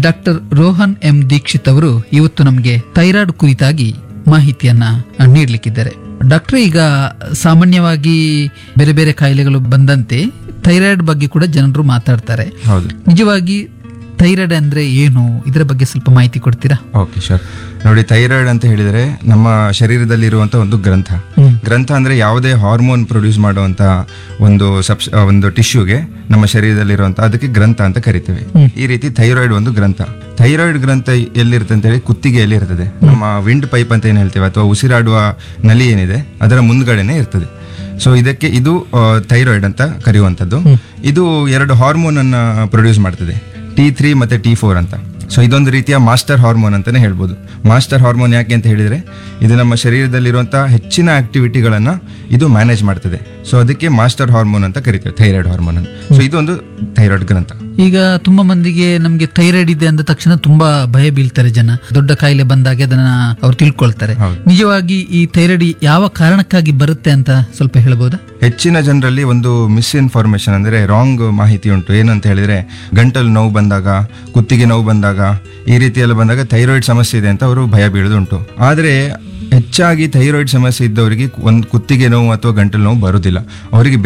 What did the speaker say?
Doctor Rohan M Dixit ಅವರು ಇವತ್ತು ನಮಗೆ ಥೈರಾಯ್ಡ್ ಕುರಿತಾಗಿ ಮಾಹಿತಿಯನ್ನ ನೀಡಲಿಕ್ಕಿದ್ದಾರೆ ಡಾಕ್ಟರ್ ಈಗ ಸಾಮಾನ್ಯವಾಗಿ ಬೇರೆ ಬೇರೆ ಕಾಯಿಲೆಗಳು ಬಂದಂತೆ ಥೈರಾಯ್ಡ್ ಬಗ್ಗೆ ಕೂಡ ಜನರು ಮಾತಾಡ್ತಾರೆ ಹೌದು ನಿಜವಾಗಿ ಥೈರಾಯ್ಡ್ ಅಂದ್ರೆ ಏನು ಇದರ ಬಗ್ಗೆ ಸ್ವಲ್ಪ ಮಾಹಿತಿ ಕೊಡ್ತೀರಾ ಓಕೆ ಶೋರ್ ನೋಡಿ ಥೈರಾಯ್ಡ್ ಅಂತ ಹೇಳಿದರೆ ನಮ್ಮ ಶರೀರದಲ್ಲಿ ಇರುವಂತ ಒಂದು ಗ್ರಂಥ ಗ್ರಂಥ ಅಂದ್ರೆ ಯಾವುದೇ ಹಾರ್ಮೋನ್ ಪ್ರೊಡ್ಯೂಸ್ ಮಾಡುವಂತ ಒಂದು ಸಬ್ಸ್ ಒಂದು ಟಿಶ್ಯೂಗೆ ನಮ್ಮ ಶರೀರದಲ್ಲಿರುವಂತ ಅದಕ್ಕೆ ಗ್ರಂಥ ಅಂತ ಕರಿತೇವೆ ಈ ರೀತಿ ಥೈರಾಯ್ಡ್ ಒಂದು ಗ್ರಂಥ ಥೈರಾಯ್ಡ್ ಗ್ರಂಥ ಎಲ್ಲಿರುತ್ತೆ ಅಂತ ಹೇಳಿ ಕುತ್ತಿಗೆಯಲ್ಲಿ ಇರ್ತದೆ ನಮ್ಮ ವಿಂಡ್ ಪೈಪ್ ಅಂತ ಏನು ಹೇಳ್ತೇವೆ ಅಥವಾ ಉಸಿರಾಡುವ ನಲಿ ಏನಿದೆ ಅದರ ಮುಂದ್ಗಡೆನೆ ಇರ್ತದೆ ಸೊ ಇದಕ್ಕೆ ಇದು ಥೈರಾಯ್ಡ್ ಅಂತ ಕರೆಯುವಂಥದ್ದು ಇದು ಎರಡು ಹಾರ್ಮೋನ್ ಅನ್ನ ಪ್ರೊಡ್ಯೂಸ್ ಮಾಡ್ತದೆ ಟಿ ತ್ರೀ ಮತ್ತೆ ಟಿ ಫೋರ್ ಅಂತ ಸೊ ಇದೊಂದು ರೀತಿಯ ಮಾಸ್ಟರ್ ಹಾರ್ಮೋನ್ ಅಂತಾನೆ ಹೇಳ್ಬೋದು ಮಾಸ್ಟರ್ ಹಾರ್ಮೋನ್ ಯಾಕೆ ಅಂತ ಹೇಳಿದ್ರೆ ಇದು ನಮ್ಮ ಶರೀರದಲ್ಲಿರುವಂತಹ ಹೆಚ್ಚಿನ ಆಕ್ಟಿವಿಟಿಗಳನ್ನ ಇದು ಮ್ಯಾನೇಜ್ ಮಾಡ್ತದೆ ಸೊ ಅದಕ್ಕೆ ಮಾಸ್ಟರ್ ಹಾರ್ಮೋನ್ ಅಂತ ಕರಿತೇವೆ ಥೈರಾಯ್ಡ್ ಹಾರ್ಮೋನ್ ಅಂತ ಸೊ ಇದೊಂದು ಥೈರಾಯ್ಡ್ ಗ್ರಂಥ ಈಗ ತುಂಬಾ ಮಂದಿಗೆ ನಮ್ಗೆ ಥೈರಾಯ್ಡ್ ಇದೆ ಅಂದ ತಕ್ಷಣ ತುಂಬಾ ಭಯ ಬೀಳ್ತಾರೆ ಜನ ದೊಡ್ಡ ಕಾಯಿಲೆ ಬಂದಾಗ ಅದನ್ನ ಅವ್ರು ತಿಳ್ಕೊಳ್ತಾರೆ ಹೌದು. ನಿಜವಾಗಿ ಈ ಥೈರಾಯ್ಡ್ ಯಾವ ಕಾರಣಕ್ಕಾಗಿ ಬರುತ್ತೆ ಅಂತ ಸ್ವಲ್ಪ ಹೇಳ್ಬೋದಾ ಹೆಚ್ಚಿನ ಜನರಲ್ಲಿ ಒಂದು ಮಿಸ್ಇನ್ಫಾರ್ಮೇಶನ್ ಅಂದ್ರೆ ರಾಂಗ್ ಮಾಹಿತಿ ಉಂಟು ಏನಂತ ಹೇಳಿದ್ರೆ ಗಂಟಲು ನೋವು ಬಂದಾಗ ಕುತ್ತಿಗೆ ನೋವು ಬಂದಾಗ ಈ ರೀತಿ ಎಲ್ಲ ಬಂದಾಗ ಥೈರಾಯ್ಡ್ ಸಮಸ್ಯೆ ಇದೆ ಅಂತ ಅವರು ಭಯ ಬೀಳುದುಂಟು ಆದರೆ ಹೆಚ್ಚಾಗಿ ಥೈರಾಯ್ಡ್ ಸಮಸ್ಯೆ ಇದ್ದವರಿಗೆ ಒಂದು ಕುತ್ತಿಗೆ ನೋವು ಅಥವಾ ಗಂಟಲು ನೋವು ಬರುವುದಿಲ್ಲ ಅವರಿಗೆ